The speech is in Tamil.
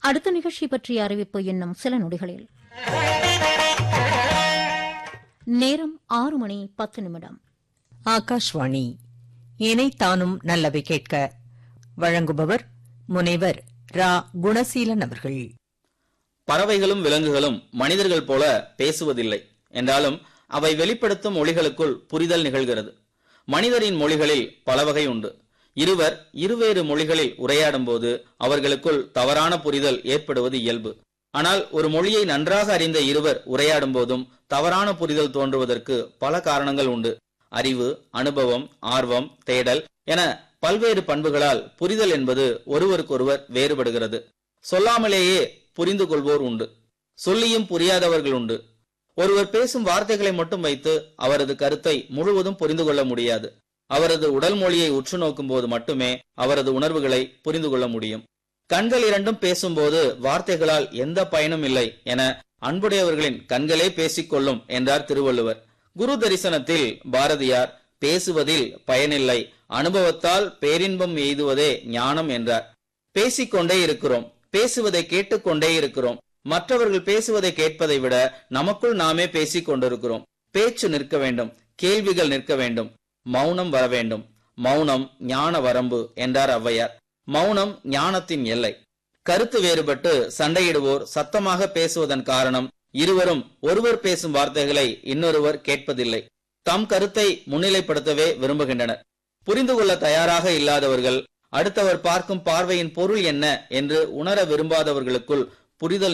அடுத்த நிகழ்ச்சி பற்றிய அறிவிப்பு இன்னும் சில நொடிகளில் நேரம் ஆறு மணி பத்து நிமிடம் ஆகாஷ்வாணி இணைத்தானும் நல்லவை கேட்க வழங்குபவர் முனைவர் ரா குணசீலன் அவர்கள் பறவைகளும் விலங்குகளும் மனிதர்கள் போல பேசுவதில்லை என்றாலும் அவை வெளிப்படுத்தும் மொழிகளுக்குள் புரிதல் நிகழ்கிறது மனிதரின் மொழிகளில் பல வகை உண்டு இருவர் இருவேறு மொழிகளில் உரையாடும் போது அவர்களுக்குள் தவறான புரிதல் ஏற்படுவது இயல்பு ஆனால் ஒரு மொழியை நன்றாக அறிந்த இருவர் உரையாடும் போதும் தவறான புரிதல் தோன்றுவதற்கு பல காரணங்கள் உண்டு அறிவு அனுபவம் ஆர்வம் தேடல் என பல்வேறு பண்புகளால் புரிதல் என்பது ஒருவருக்கொருவர் வேறுபடுகிறது சொல்லாமலேயே புரிந்து கொள்வோர் உண்டு சொல்லியும் புரியாதவர்கள் உண்டு ஒருவர் பேசும் வார்த்தைகளை மட்டும் வைத்து அவரது கருத்தை முழுவதும் புரிந்து கொள்ள முடியாது அவரது உடல் மொழியை உற்று நோக்கும் போது மட்டுமே அவரது உணர்வுகளை புரிந்து கொள்ள முடியும் கண்கள் இரண்டும் பேசும்போது வார்த்தைகளால் எந்த பயனும் இல்லை என அன்புடையவர்களின் கண்களே பேசிக்கொள்ளும் என்றார் திருவள்ளுவர் குரு தரிசனத்தில் பாரதியார் பேசுவதில் பயனில்லை அனுபவத்தால் பேரின்பம் எய்துவதே ஞானம் என்றார் பேசிக்கொண்டே இருக்கிறோம் பேசுவதை கேட்டுக்கொண்டே இருக்கிறோம் மற்றவர்கள் பேசுவதை கேட்பதை விட நமக்குள் நாமே பேசிக் கொண்டிருக்கிறோம் பேச்சு நிற்க வேண்டும் கேள்விகள் நிற்க வேண்டும் மௌனம் வர வேண்டும் மௌனம் ஞான வரம்பு என்றார் ஔவையார் மௌனம் ஞானத்தின் எல்லை கருத்து வேறுபட்டு சண்டையிடுவோர் சத்தமாக பேசுவதன் காரணம் இருவரும் ஒருவர் பேசும் வார்த்தைகளை இன்னொருவர் கேட்பதில்லை தம் கருத்தை முன்னிலைப்படுத்தவே விரும்புகின்றனர் புரிந்து கொள்ள தயாராக இல்லாதவர்கள் அடுத்தவர் பார்க்கும் பார்வையின் பொருள் என்ன என்று உணர விரும்பாதவர்களுக்குள் புரிதல்